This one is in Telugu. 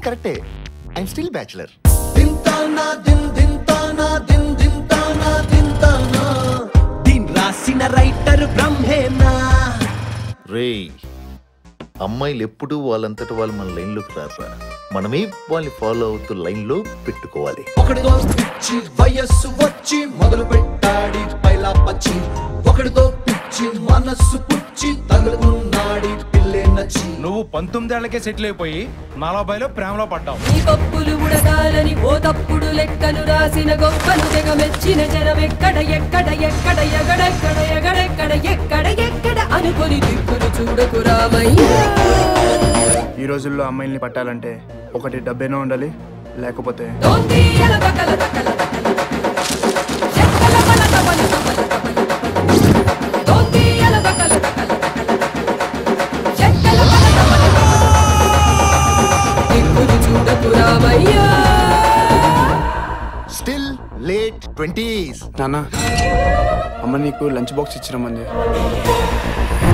చెప్పింది కరెక్టే ఐఎమ్ స్టిల్ బ్యాచులర్ దింతానా దిన్ దింతానా దిన్ దింతానా దింతానా దీన్ రాసిన రైటర్ బ్రహ్మేనా రేయ్ అమ్మాయిలు ఎప్పుడు వాళ్ళంతట వాళ్ళు మన లైన్లోకి రారా మనమే వాళ్ళని ఫాలో అవుతూ లైన్లో పెట్టుకోవాలి ఒకడితో పిచ్చి వయస్సు వచ్చి మొదలు పెట్టాడి పైలా పచ్చి ఒకడితో పిచ్చి మనస్సు పుచ్చి తగులుకున్నాడి పిల్లే నచ్చి నువ్వు పంతొమ్మిదేళ్లకే సెటిల్ అయిపోయి నలభైలో ప్రేమలో పడ్డావు ఈ పప్పులు ఉడకాలని ఓ తప్పుడు లెక్కలు రాసిన గొప్పలు తెగ మెచ్చిన జనం ఎక్కడ ఎక్కడ ఎక్కడ ఎగడెక్కడ ఎగడెక్కడ ఎక్కడ ఎక్కడ అనుకొని దిక్కులు చూడకు రామయ్య ఈ రోజుల్లో అమ్మాయిల్ని పట్టాలంటే ఒకటి డబ్బేనో ఉండాలి లేకపోతే దోంతీయల దకల దకల దకల. చెక్కల పలక పలక పలక పలక పలక. దోంతీయల దకల దకల దకల దకల. చెక్కల పలక పలక పలక. దిక్కులు చూడకు రామయ్య స్టిల్ లేట్ ట్వంటీస్ నాన్న అమ్మ నీకు లంచ్ బాక్స్ ఇచ్చిరమ్మంది